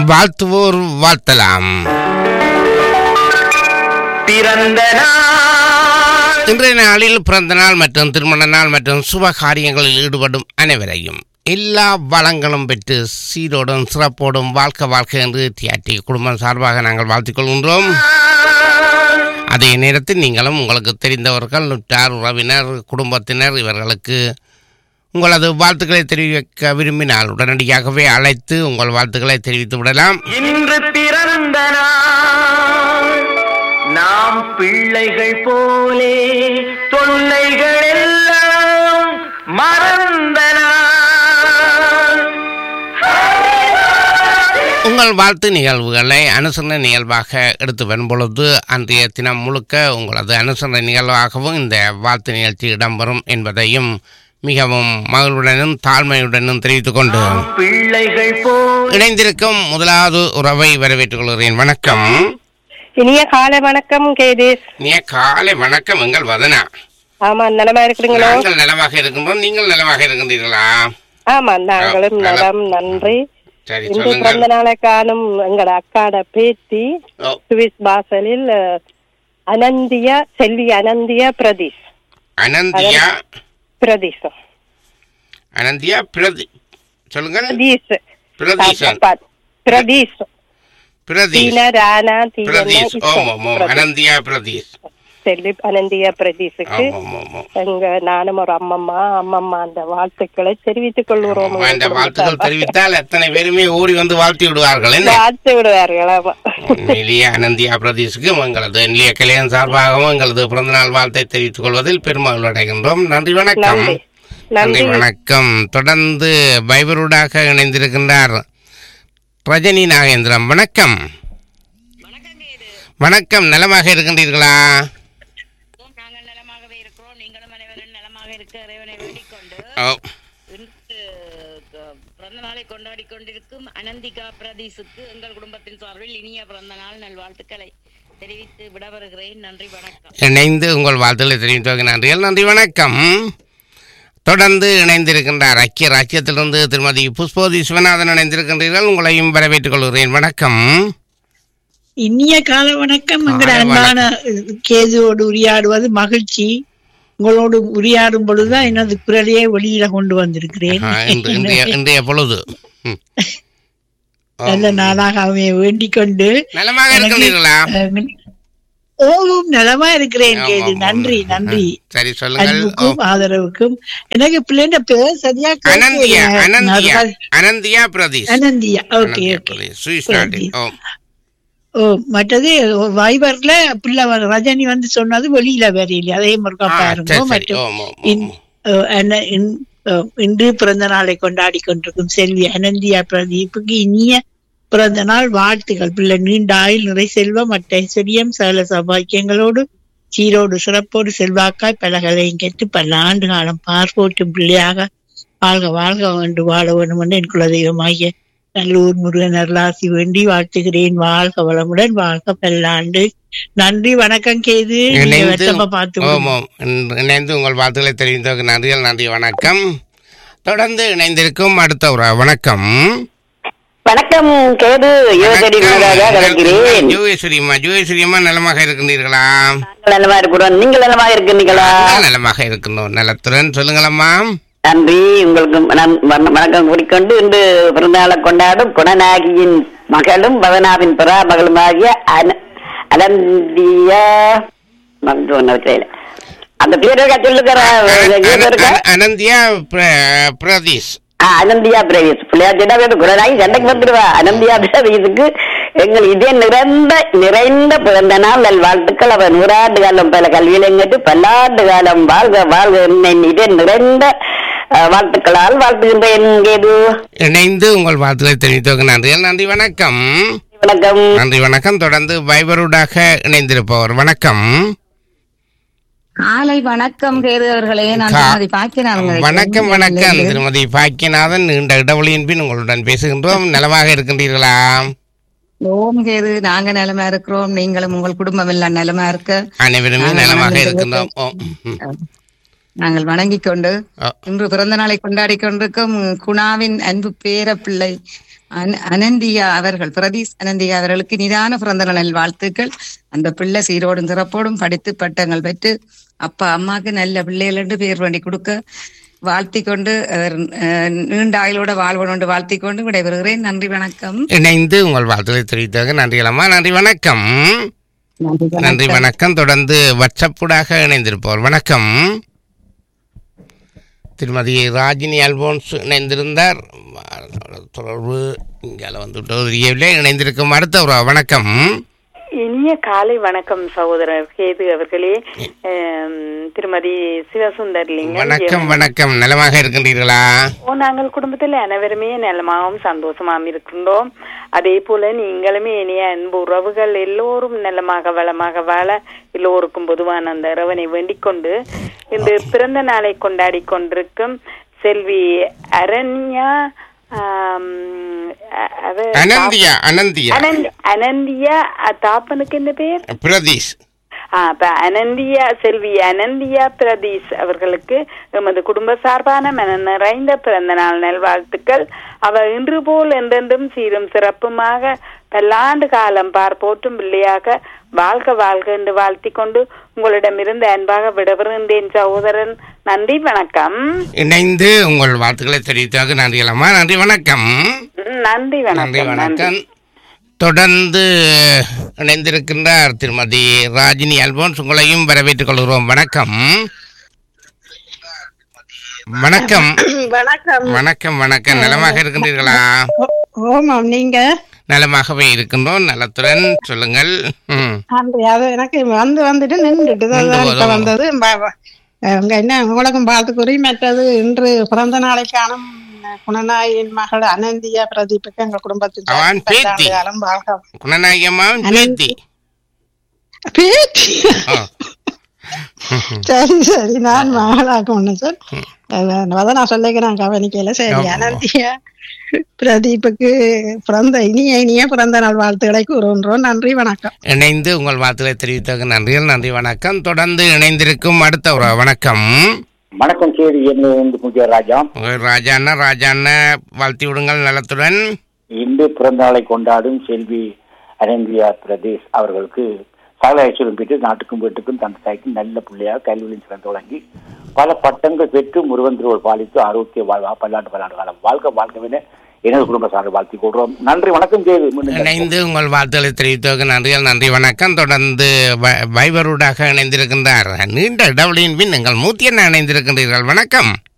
வாழ்த்துவோர் வாழ்த்தலாம் பிறந்த நாள் இன்றைய நாளில் பிறந்த நாள் மற்றும் திருமண நாள் மற்றும் சுப காரியங்களில் ஈடுபடும் அனைவரையும் எல்லா வளங்களும் பெற்று சீரோடும் சிறப்போடும் வாழ்க்கை வாழ்க்கை என்று தியாட்டி குடும்பம் சார்பாக நாங்கள் வாழ்த்திக் கொள்கின்றோம் அதே நேரத்தில் நீங்களும் உங்களுக்கு தெரிந்தவர்கள் நுற்றார் உறவினர் குடும்பத்தினர் இவர்களுக்கு உங்களது வாழ்த்துக்களை தெரிவிக்க விரும்பினால் உடனடியாகவே அழைத்து உங்கள் வாழ்த்துக்களை தெரிவித்து விடலாம் இன்று பிறந்த நாள் நாம் பிள்ளைகள் போலே தொல்லைகள் எல்லாம் மறந்த நாள் உங்கள் வாழ்த்து நிகழ்வுகளை அனுசரணை நிகழ்வாக எடுத்து வரும் பொழுது அன்றைய தினம் முழுக்க உங்களது அனுசரணை நிகழ்வாகவும் இந்த வாழ்த்து நிகழ்ச்சி இடம்பெறும் என்பதையும் மிகவும் மகிழ்வுடனும் தாழ்மையுடனும் தெரிவித்துக் கொண்டு பிள்ளைகள் போல் இணைந்திருக்கும் முதலாவது உறவை வரவேற்றுக் கொள்கிறேன் வணக்கம் இனிய காலை வணக்கம் கேதேஷ் நீ காலை வணக்கம் எங்கள் வதனா ஆமா நலமா இருக்கிறீங்களோ நாங்கள் நலமாக இருக்கின்றோம் நீங்கள் நலமாக இருக்கின்றீர்களா ஆமா நாங்களும் நலம். நலம் நன்றி சரி இன்று சொல்லுங்கள் பிறந்த நாளை காணும் எங்கட அக்காட பேத்தி ஓ, சுவிஸ் பாசலில் அஹ், அனந்தியா செல்வி அனந்தியா பிரதீஷ் அனந்தியா பிரதீஷம் அனந்தியா பிரதி சொல்லுங்கள் பிரதீஷ் பிரதீசன் அப்பா, பிரதீஷ் பிரதீஷ் தீன ராணா தீன பிரதீஷ் ஓம் ஓம் ஓம் அனந்தியா பிரதீஷ் செல்வி அனந்தியா பிரதீஷுக்கு ஆமாம் ஆமாம் ஆமாம் எங்க நானும் ஒரு அம்மம்மா அம்மம்மா அந்த வாழ்த்துக்களை தெரிவித்துக் கொள்கிறோம் ஆமாம், இந்த வாழ்த்துக்கள் தெரிவித்தால் எத்தனை பேருமே ஓடி வந்து வாழ்த்தி விடுவார்கள் என்ன வாழ்த்து விடுவார்கள் ஆமா உண்மையிலேயே அனந்தியா பிரதேசுக்கு எங்களது நிலைய கல்யாணம் சார்பாகவும் எங்களது பிறந்தநாள் வாழ்த்தை தெரிவித்துக் கொள்வதில் பெருமகிழ்வு அடைகின்றோம் நன்றி வணக்கம் நன்றி நன்றி நன்றி வணக்கம் தொடர்ந்து பைபரூடாக இணைந்திருக்கின்றார் ரஜினி நாகேந்திரம் வணக்கம் வணக்கம் நலமாக இருக்கின்றீர்களா நாங்கள் நலமாகவே இருக்கிறோம் நீங்களும் அனைவரும் நலமாக இருக்க இறைவனை வேண்டிக் கொண்டு ஓ இன்று க- பிறந்த நாளை கொண்டாடி கொண்டிருக்கும் அனந்திகா பிரதீஷுக்கு எங்கள் குடும்பத்தின் சார்பில் இனிய பிறந்த நாள் நல்வாழ்த்துக்களை தெரிவித்து விட வருகிறேன் நன்றி வணக்கம் இணைந்து உங்கள் வாழ்த்துக்களை தெரிவித்தவங்க நன்றிகள் நன்றி வணக்கம் தொடர்ந்து இணைந்திருக்கின்றார் ஐக்கிய ராஜ்யத்திலிருந்து திருமதி புஷ்போதி சிவநாதன் இணைந்திருக்கின்றீர்கள் உங்களையும் வரவேற்றுக் கொள்கிறேன் வணக்கம் இனிய கால வணக்கம் எங்கள் காலை அன்பான கேதுவோடு உரையாடுவது மகிழ்ச்சி உங்களோடு உரையாடும் பொழுதுதான் எனது குரலையே வெளியில கொண்டு வந்திருக்கிறேன் ஆ, இன்று- இன்றைய இன்றைய பொழுது ம். நல்ல நாளாக அமைய வேண்டிக் கொண்டு நலமாக இருக்கின்றீர்களா அஹ், ஓவும் நலமா இருக்கிறேன் ஆமாம், கேது ஆமாம். நன்றி நன்றி சரி சொல்லுங்கள் ஓ, அன்புக்கும் ஆதரவுக்கும் எனக்கு பிள்ளைங்க பேர் சரியா அனந்தியா கேட்கல. அனந்தியா நான் Ananthiya Pradeesh Ananthiya okay Ananthiya okay Pradeesh Swiss நாட்டில் ஓ ஓ மற்றது வைபர்ல பிள்ளை வ- ரஜினி வந்து சொன்னது வெளியில வரையில அதே முருகா ஆ, பாருங்க சரி சரி மற்றும் ஓ ஓ, ஓ, இன்- அஹ் அன- இன்- அஹ் இன்று பிறந்த நாளை கொண்டாடி கொண்டிருக்கும் செல்வி அனந்தியா பிரதீப்புக்கு இனிய பிறந்த நாள் வாழ்த்துகள் பிள்ளை நீண்ட ஆயுள் நிறை செல்வம் மற்ற ஐஸ்வர்யம் சகல சௌபாக்கியங்களோடு சீரோடு சிறப்போடு செல்வாக்காய் பலகளையும் கெட்டு பல ஆண்டு காலம் பார்ப்போட்டும் பிள்ளையாக வாழ்க வாழ்க என்று வாழ வேண்டும் என்று என் குலதெய்வமாகிய நல்லூர் முருகன் அருளாசி வேண்டி வாழ்த்துகிறேன் வாழ்க வளமுடன் வாழ்க பல்லாண்டு நன்றி வணக்கம் கேது நீங்க இணைந்து வெத்தமா பார்த்து ஓ விடுங்க. ஓ இன்று இணைந்து உங்கள் வாழ்த்துக்களை தெரிவித்தவங்க நன்றிகள் நன்றி வணக்கம் தொடர்ந்து இணைந்திருக்கும் அடுத்த ஒரு வணக்கம் வணக்கம் கேது யோசடி குணராஜா கலக்கிறேன் ஜோகேஸ்வரியம்மா ஜோகேஸ்வரியம்மா நலமாக இருக்கின்றீர்களா நாங்கள் நலமா இருக்கிறோம் நீங்கள் நலமா இருக்கிறீங்களா நாங்கள் நலமாக இருக்கின்றோம் நலத்துடன் சொல்லுங்களம்மா நன்றி உங்களுக்கு வண- வண- வணக்கம் கூறிக்கொண்டு இன்று பிறந்தநாளை கொண்டாடும் குணநாயகியின் மகளும் பவனாவின் பிறா மகளுமாகிய அன- அனந்தியா மறந்து போன வகையில. அந்த பேர் இருக்கா சொல்லுங்க அன- பேர் இருக்கா அன- அனந்தியா பிர- பிரதீஷ் ஆ, அனந்தியா பிரவேஸ் பிள்ளையார் ஜெடா வேறு குணநாயகி சண்டைக்கு வந்துடுவா அனந்தியா பிரவேசுக்கு எங்கள் இதே நிறைந்த நிறைந்த பிறந்த நாள் நல் வாழ்த்துக்கள் அவர் நூறாண்டு காலம் பல கல்வியிலங்கட்டு பல்லாண்டு காலம் வாழ்க வாழ்க என்னை இதே நிறைந்த அஹ், வாழ்த்துக்களால் வாழ்த்துகின்றேன் கேது இணைந்து உங்கள் வாழ்த்துக்களை தெரிவித்தவங்க நன்றிகள் நன்றி வணக்கம் வணக்கம் நன்றி வணக்கம் தொடர்ந்து வைபரூடாக இணைந்திருப்பவர் வணக்கம் காலை வணக்கம் கேது அவர்களே நான் கா- திருமதி பாக்கினாருங்க வணக்கம் வணக்கம் திருமதி பாக்கியநாதன் நீண்ட இடைவெளியின் பின் உங்களுடன் பேசுகின்றோம் நலமாக இருக்கின்றீர்களா ஓம் கேது நாங்க நிலமா இருக்கிறோம் நீங்களும் உங்கள் குடும்பம் எல்லாம் நிலமா இருக்க அனைவருமே நாங்கள் நலமாக வணங்குகிறோம். இருக்கின்றோம் ஓ, ம். நாங்கள் வணங்கிக் கொண்டு ஓ, இன்று பிறந்த நாளை கொண்டாடி கொண்டிருக்கும் குணாவின் அன்பு பேர பிள்ளை அன- அனந்தியா அவர்கள் பிரதீஷ் அனந்தியா அவர்களுக்கு நிதான பிறந்த நாள் வாழ்த்துக்கள் அந்த பிள்ளை சீரோடும் சிறப்போடும் படித்து பட்டங்கள் பெற்று அப்பா அம்மாக்கு நல்ல பிள்ளைகள் என்று பேர் பண்ணி கொடுக்க வாழ்த்திக் கொண்டு அவர் அஹ், நீண்ட ஆயுளோட வாழ்வனோடு வாழ்த்திக் கொண்டு விடைபெறுகிறேன் நன்றி வணக்கம் இணைந்து உங்கள் வாழ்த்துக்களை தெரிவித்ததற்கு நன்றிகளம்மா நன்றி வணக்கம் நன்றி வணக்கம் தொடர்ந்து வாட்ஸ்அப்புடாக இணைந்திருப்போர் வணக்கம் திருமதி ராஜினி அல்போன்ஸ் இணைந்திருந்தார் தொடர்பு இங்கே வந்து தெரியவில்லை இணைந்திருக்கும் அடுத்த ஒரு வணக்கம் இனிய காலை வணக்கம் சகோதரர் கேது அவர்களே ஆம், திருமதி சிவசுந்தர்லிங்கம் வணக்கம் வணக்கம் நலமாக இருக்கின்றீர்களா ஓ நாங்கள் குடும்பத்தில் அனைவருமே நலமாகவும் சந்தோஷமாகவும் இருக்கின்றோம் அதே போல நீங்களுமே இனிய அன்பு உறவுகள் எல்லோரும் நலமாக வளமாக வாழ எல்லோருக்கும் பொதுவான அந்த இறைவனை வேண்டிக் கொண்டு இந்த பிறந்த நாளை கொண்டாடி கொண்டிருக்கும் செல்வி அரண்யா ஆம், அ- அவ- அனந்தியா அனந்தியா அனந்த்- அனந்தியா அ, தாப்பனுக்கு என்ன பேர் பிரதீஷ் ஆ, அப்ப அனந்தியா செல்வி அனந்தியா பிரதீஷ் அவர்களுக்கு எமது குடும்ப சார்பான மன நிறைந்த பிறந்த நாள் நல்வாழ்த்துக்கள் அவ இன்று போல் என்றென்றும் சீரும் சிறப்புமாக பல்லாண்டு காலம் பார் போற்றும் பிள்ளையாக வாழ்க வாழ்க என்று வாழ்த்தி கொண்டு உங்களிடமிருந்து அன்பாக விடவிருந்தேன் சகோதரன் நன்றி வணக்கம் இணைந்து உங்கள் வாழ்த்துக்களை தெரிவித்ததற்கு நன்றிகளம்மா நன்றி வணக்கம் ம், நன்றி நன்றி வணக்கம் நன்றி வணக்கம் தொடர்ந்து இணைந்திருக்கின்றார் திருமதி ராஜினி அல்போன்ஸ் உங்களையும் வரவேற்றுக் கொள்கிறோம் வணக்கம் வணக்கம் வணக்கம் வணக்கம் வணக்கம் நலமாக இருக்கின்றீர்களா ஓமாம் நீங்க நலமாகவே இருக்கின்றோம் நலத்துடன் சொல்லுங்கள் ம். அந்த அது எனக்கு வந்து வந்துட்டு நின்றுட்டு நின்று தான் இப்ப வரும். வந்தது ப- ப- அங்க என்ன உங்களுக்கும் பார்த்து கூறி மற்றது இன்று பிறந்த நாளை காணும் குணநாயின் மகள் அனந்தியா பிரதீப்புக்கு எங்க குடும்பத்தில் அவன் பேத்தி. பல்லாண்டு காலம் வாழ்க குணநாயகம்மாவின் பேத்தி பேத்தி ஆ. சரி சரி நான் மகளாக்க ஒண்ணு சார் அதான் நான் சொல்லிக்க நான் கவனிக்கல சரி ஆமா. அனந்தியா பிரதீப்புக்கு பிறந்த இனிய இனிய பிறந்த நாள் வாழ்த்துக்களை கூறுகின்றோம் நன்றி வணக்கம் இணைந்து உங்கள் வாழ்த்துக்களை தெரிவித்ததற்கு நன்றிகள் நன்றி வணக்கம் தொடர்ந்து இணைந்திருக்கும் அடுத்த ஒரு வணக்கம் வணக்கம் கேது என்ன வந்து முக்கிய ராஜா ராஜாண்ணா ராஜாண்ணா வாழ்த்தி விடுங்கள் நலத்துடன் இன்று பிறந்த நாளை கொண்டாடும் செல்வி அரேந்தியா பிரதேஷ் அவர்களுக்கு சகல ஐஸ்வரம் பெற்று நாட்டுக்கும் வீட்டுக்கும் தன் தாய்க்கும் நல்ல பிள்ளையாக கல்வியில் சிறந்து வழங்கி பல பட்டங்கள் பெற்று முருகன் திருவள் பாலித்து ஆரோக்கிய வாழ்வா பல்லாண்டு பல்லாண்டு காலம் வாழ்க்கை வாழ்க்கவின எனது குடும்ப சார்பில் வாழ்த்தி கொள்கிறோம் நன்றி வணக்கம் கேது மீண்டும் சந்திப்போம். இணைந்து உங்கள் வாழ்த்துக்களை தெரிவித்ததற்கு நன்றிகள் நன்றி வணக்கம் தொடர்ந்து வ- வைபரூடாக இணைந்திருக்கின்றார் நீண்ட இடைவெளியின் பின் எங்கள் மூத்தியன் இணைந்திருக்கின்றீர்கள் வணக்கம்